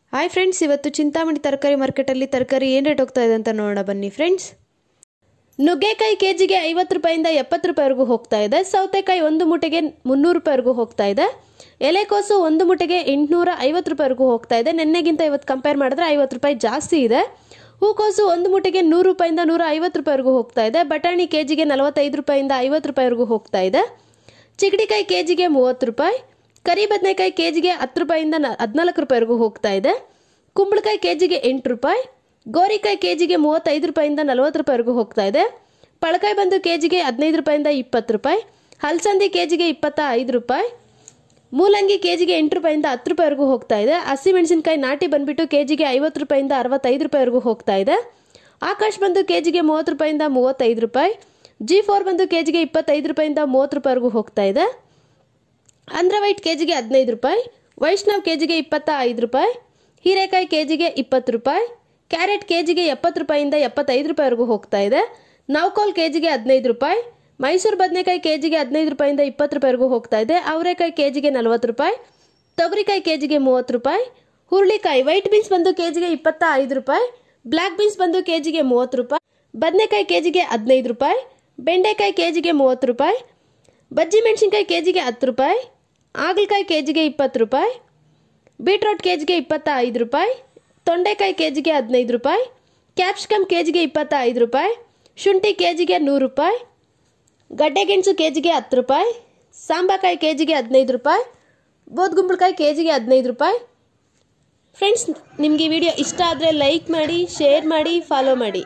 hi friends ಇವತ್ತು ಚಿಂತಾಮಣಿ ತರಕಾರಿ ಮಾರ್ಕೆಟಲ್ಲಿ ತರಕಾರಿ ಏನು ರೇಟ್ ಹೋಗ್ತಾ ಇದೆ ಅಂತ ನೋಡೋಣ ಬನ್ನಿ ಫ್ರೆಂಡ್ಸ್ ನುಗ್ಗೆಕಾಯಿ ಕೆ ಜಿಗೆ ಐವತ್ತು ರೂಪಾಯಿಂದ ಎಪ್ಪತ್ತು ರೂಪಾಯಿವರೆಗೂ ಹೋಗ್ತಾ ಇದೆ ಸೌತೆಕಾಯಿ ಒಂದು ಮುಟೆಗೆ ಮುನ್ನೂರು ರೂಪಾಯಿವರೆಗೂ ಹೋಗ್ತಾ ಇದೆ ಎಲೆಕೋಸು ಒಂದು ಮುಟೆಗೆ ಎಂಟುನೂರ ಐವತ್ತು ರೂಪಾಯಿವರೆಗೂ ಹೋಗ್ತಾ ಇದೆ ನಿನ್ನೆಗಿಂತ ಇವತ್ತು ಕಂಪೇರ್ ಮಾಡಿದ್ರೆ ಐವತ್ತು ರೂಪಾಯಿ ಜಾಸ್ತಿ ಇದೆ ಹೂಕೋಸು ಒಂದು ಮುಟೆಗೆ ನೂರು ರೂಪಾಯಿಂದ ನೂರ ಐವತ್ತು ರೂಪಾಯಿವರೆಗೂ ಹೋಗ್ತಾ ಇದೆ ಬಟಾಣಿ ಕೆ ಜಿಗೆ ನಲವತ್ತೈದು ರೂಪಾಯಿಂದ ಐವತ್ತು ರೂಪಾಯಿವರೆಗೂ ಹೋಗ್ತಾ ಇದೆ ಚಿಗಡಿಕಾಯಿ ಕೆ ಜಿಗೆ ಮೂವತ್ತು ರೂಪಾಯಿ ಕರಿ ಬದನೆಕಾಯಿ ಕೆ ಜಿಗೆ ಹತ್ತು ರೂಪಾಯಿಂದ ನ ಹದಿನಾಲ್ಕು ರೂಪಾಯಿವರೆಗೂ ಹೋಗ್ತಾ ಇದೆ ಕುಂಬಳಕಾಯಿ ಕೆ ಜಿಗೆ ಎಂಟು ರೂಪಾಯಿ ಗೋರಿಕಾಯಿ ಕೆ ಜಿಗೆ ಮೂವತ್ತೈದು ರೂಪಾಯಿಂದ ನಲವತ್ತು ರೂಪಾಯಿವರೆಗೂ ಹೋಗ್ತಾ ಇದೆ ಪಳಕಾಯಿ ಬಂದು ಕೆ ಜಿಗೆ ಹದಿನೈದು ರೂಪಾಯಿಂದ ಇಪ್ಪತ್ತು ರೂಪಾಯಿ ಹಲಸಂದಿ ಕೆ ಜಿಗೆ ಇಪ್ಪತ್ತ ಐದು ರೂಪಾಯಿ ಮೂಲಂಗಿ ಕೆ ಜಿಗೆ ಎಂಟು ರೂಪಾಯಿಂದ ಹತ್ತು ರೂಪಾಯಿವರೆಗೂ ಹೋಗ್ತಾ ಇದೆ ಹಸಿಮೆಣಸಿನಕಾಯಿ ನಾಟಿ ಬಂದ್ಬಿಟ್ಟು ಕೆ ಜಿಗೆ ಐವತ್ತು ರೂಪಾಯಿಂದ ಅರವತ್ತೈದು ರೂಪಾಯಿವರೆಗೂ ಹೋಗ್ತಾ ಇದೆ ಆಕಾಶ್ ಬಂದು ಕೆ ಜಿಗೆ ಮೂವತ್ತು ರೂಪಾಯಿಂದ ಮೂವತ್ತೈದು ರೂಪಾಯಿ ಜಿ ಫೋರ್ ಬಂದು ಕೆ ಜಿಗೆ ಇಪ್ಪತ್ತೈದು ರೂಪಾಯಿಂದ ಮೂವತ್ತು ರೂಪಾಯಿವರೆಗೂ ಹೋಗ್ತಾ ಇದೆ ಅಂದ್ರ ವೈಟ್ ಕೆ ಜಿಗೆ ಹದಿನೈದು ರೂಪಾಯಿ ವೈಷ್ಣವ್ ಕೆ ಜಿಗೆ ಇಪ್ಪತ್ತ ಐದು ರೂಪಾಯಿ ಹೀರೆಕಾಯಿ ಕೆ ಜಿಗೆ ಇಪ್ಪತ್ತು ರೂಪಾಯಿ ಕ್ಯಾರೆಟ್ ಕೆ ಜಿಗೆ ಎಪ್ಪತ್ತು ರೂಪಾಯಿಂದ ಎಪ್ಪತ್ತೈದು ರೂಪಾಯಿವರೆಗೂ ಹೋಗ್ತಾ ಇದೆ ನೌಕೋಲ್ ಕೆ ಜಿಗೆ ಹದಿನೈದು ರೂಪಾಯಿ ಮೈಸೂರು ಬದನೆಕಾಯಿ ಕೆ ಜಿಗೆ ಹದಿನೈದು ರೂಪಾಯಿಂದ ಇಪ್ಪತ್ತು ರೂಪಾಯಿವರೆಗೂ ಹೋಗ್ತಾ ಇದೆ ಅವರೆಕಾಯಿ ಕೆ ಜಿಗೆ ನಲವತ್ತು ರೂಪಾಯಿ ತೊಗರಿಕಾಯಿ ಕೆ ಜಿಗೆ ಮೂವತ್ತು ರೂಪಾಯಿ ಹುರುಳಿಕಾಯಿ ವೈಟ್ ಬೀನ್ಸ್ ಬಂದು ಕೆ ಜಿಗೆ ಇಪ್ಪತ್ತ ಐದು ರೂಪಾಯಿ ಬ್ಲ್ಯಾಕ್ ಬೀನ್ಸ್ ಬಂದು ಕೆ ಜಿಗೆ ಮೂವತ್ತು ರೂಪಾಯಿ ಬದನೆಕಾಯಿ ಕೆ ಜಿಗೆ ಹದಿನೈದು ರೂಪಾಯಿ ಬೆಂಡೆಕಾಯಿ ಕೆ ಜಿಗೆ ಮೂವತ್ತು ರೂಪಾಯಿ ಬಜ್ಜಿ ಮೆಣಸಿನ್ಕಾಯಿ ಕೆ ಜಿಗೆ ಹತ್ತು ರೂಪಾಯಿ ಹಾಗಲಕಾಯಿ ಕೆ ಜಿಗೆ ಇಪ್ಪತ್ತು ರೂಪಾಯಿ ಬೀಟ್ರೋಟ್ ಕೆ ಜಿಗೆ ಇಪ್ಪತ್ತ ಐದು ರೂಪಾಯಿ ತೊಂಡೆಕಾಯಿ ಕೆ ಜಿಗೆ ಹದಿನೈದು ರೂಪಾಯಿ ಕ್ಯಾಪ್ಸಿಕಮ್ ಕೆ ಜಿಗೆ ಇಪ್ಪತ್ತ ಐದು ರೂಪಾಯಿ ಶುಂಠಿ ಕೆ ಜಿಗೆ ನೂರು ರೂಪಾಯಿ ಗಡ್ಡೆಗೆಣಸು ಕೆ ಜಿಗೆ ಹತ್ತು ರೂಪಾಯಿ ಸಾಂಬಾಕಾಯಿ ಕೆ ಜಿಗೆ ಹದಿನೈದು ರೂಪಾಯಿ ಬೋದ್ಗುಂಬಳಕಾಯಿ ಕೆ ಜಿಗೆ ಹದಿನೈದು ರೂಪಾಯಿ ಫ್ರೆಂಡ್ಸ್ ನಿಮಗೆ ಈ ವಿಡಿಯೋ ಇಷ್ಟ ಆದರೆ ಲೈಕ್ ಮಾಡಿ ಶೇರ್ ಮಾಡಿ ಫಾಲೋ ಮಾಡಿ